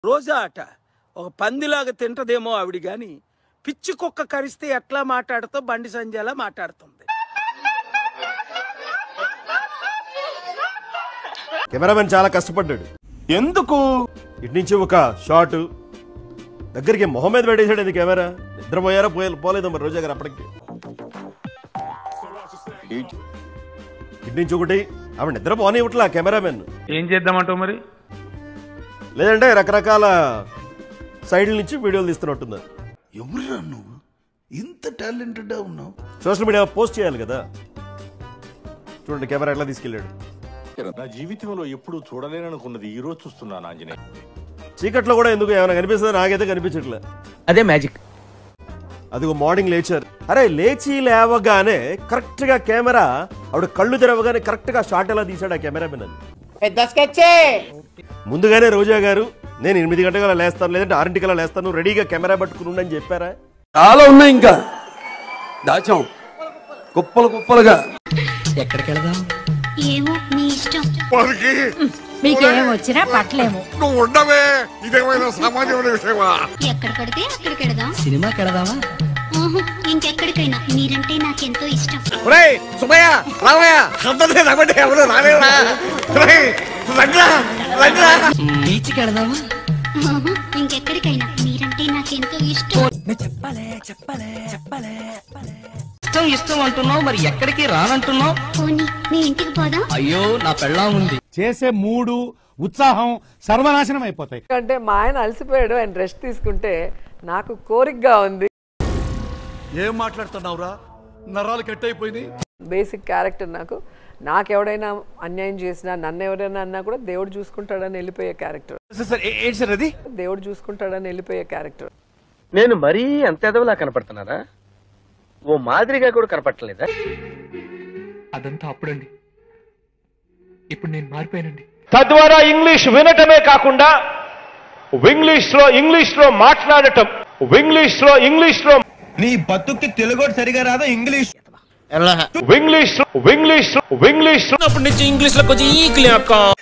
రోజా అట ఒక పందిలాగా తింటదేమో ఆవిడ గాని పిచ్చి కుక్క కరిస్తే ఎట్లా మాట్లాడుతో బండి సంజయ్లా మాట్లాడుతుంది కెమెరామెన్ చాలా కష్టపడ్డాడు ఎందుకు ఇటు నుంచి ఒక షాట్ దగ్గరికి మొహం మీద పెట్టేశాడు ఇది కెమెరా నిద్రపోయారా పోయే పోలేదు మరి రోజా గారు అప్పటికి ఇటు నుంచి ఒకటి ఆవిడ నిద్ర పోనివ్వట్లా కెమెరామెన్ ఏం చేద్దామంటావు మరి లేదంటే రకరకాల సైడ్ల నుంచి వీడియోలు తీస్తున్నట్టుంది ఎవరురా నువ్వు ఇంత టాలెంటెడ్ ఉన్నావు సోషల్ మీడియా పోస్ట్ చేయాలి కదా చూడండి కెమెరా ఎట్లా తీసుకెళ్ళాడు నా జీవితంలో ఎప్పుడు చూడలేననుకున్నది ఈ రోజు చూస్తున్నాను ఆంజనేయ చీకట్లో కూడా ఎందుకు ఏమైనా కనిపిస్తుందో నాకైతే కనిపించట్లే అదే మ్యాజిక్ అదిగో మార్నింగ్ లేచారు అరే లేచి లేవగానే కరెక్ట్ గా కెమెరా ఆవిడ కళ్ళు తెరవగానే కరెక్ట్ గా షాట్ ఎలా తీసాడు ఆ కెమెరామెన్ అని ముందుగానే రోజా గారు నేను ఎనిమిది గంటల లేస్తాను లేదంటే ఆరింటికల్లా లేస్తాను రెడీగా కెమెరా పట్టుకుని ఉండని చెప్పారా చాలా ఉన్నాయి ఇంకా దాచాం కుప్పలు కుప్పలుగా ఏమో నీ ఇష్టం మీకేం వచ్చినా పట్టలేము నువ్వు ఉండవే ఇదేమైనా సామాన్యమైన విషయమా ఎక్కడ పడితే అక్కడికి వెళదాం సినిమా కడదామా ఊహు, ఇంకెక్కడికైనా మీరంటే నాకెంతో ఇష్టం సుమయ్య రామయ్య అందరినీ రమ్మంటే ఎవరు రాలేరా బీచ్కి వెళదామా ఊహు, ఇంకెక్కడికైనా మీరంటే నాకెంతో ఇష్టం ఇష్టం ఇష్టం అంటున్నావు మరి ఎక్కడికి రానంటున్నావు పోనీ మీ ఇంటికి పోదాం అయ్యో నా పెళ్ళాం ఉంది చేసే మూడు ఉత్సాహం సర్వనాశనం అయిపోతాయి అంటే మా ఆయన అలసిపోయాడు ఆయన రెస్ట్ తీసుకుంటే నాకు కోరికగా ఉంది ఏం మాట్లాడుతున్నావురా నరాలు కట్ అయిపోయింది బేసిక్ క్యారెక్టర్ నాకు నాకు ఎవడైనా అన్యాయం చేసినా నన్ను ఎవరైనా అన్నా కూడా దేవుడు చూసుకుంటాడని వెళ్ళిపోయే క్యారెక్టర్ ఏంటి సార్ అది దేవుడు చూసుకుంటాడని వెళ్ళిపోయే క్యారెక్టర్ నేను మరీ అంత ఎదవలా కనపడుతున్నారా ఓ మాదిరిగా కూడా కనపడలేదా అదంతా అప్పుడండి ఇప్పుడు నేను మారిపోయానండి తద్వారా ఇంగ్లీష్ వినటమే కాకుండా ఇంగ్లీష్ లో ఇంగ్లీష్ లో మాట్లాడటం ఇంగ్లీష్ లో ఇంగ్లీష్ లో నీ బతుక్కి తెలుగు సరిగా రాదా ఇంగ్లీష్ ఇంగ్లీష్ ఇంగ్లీష్ ఇంగ్లీష్ అప్పటి నుంచి ఇంగ్లీష్ లో కొంచెం ఈక్లే అక్క